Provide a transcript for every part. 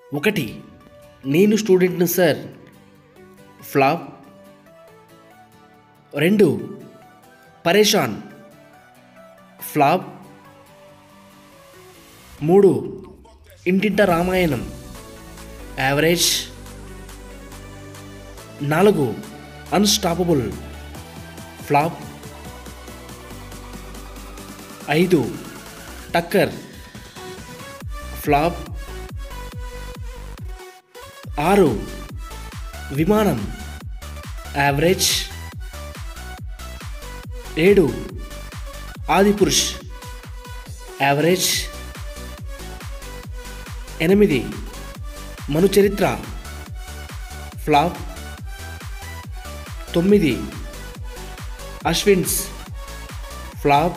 ఒకటి నేను స్టూడెంట్ను sir flop రెండు పరేషాన్ ఫ్లాప్ మూడు ఇంటింట రామాయణం యావరేజ్ నాలుగు అన్స్టాపబుల్ ఫ్లాప్ ఐదు టక్కర్ ఫ్లాప్ ఆరు విమానం యావరేజ్ ఏడు ఆదిపురుష్ యావరేజ్ ఎనిమిది మనుచరిత్ర ఫ్లాప్ తొమ్మిది అశ్విన్స్ ఫ్లాప్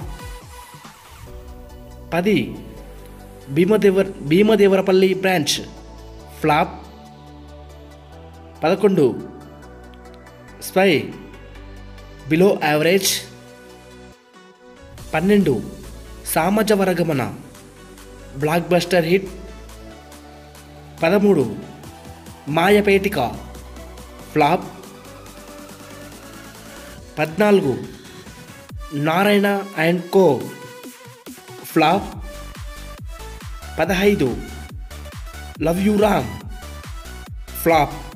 పది భీమదేవర్ భీమదేవరపల్లి బ్రాంచ్ ఫ్లాప్ పదకొండు స్పై బిలో యావరేజ్ పన్నెండు సామజవరగమన బ్లాక్ బస్టర్ హిట్ పదమూడు మాయపేటిక ఫ్లాప్ పద్నాలుగు నారాయణ అండ్ కో ఫ్లాప్ పదహైదు లవ్ యూ రామ్ ఫ్లాప్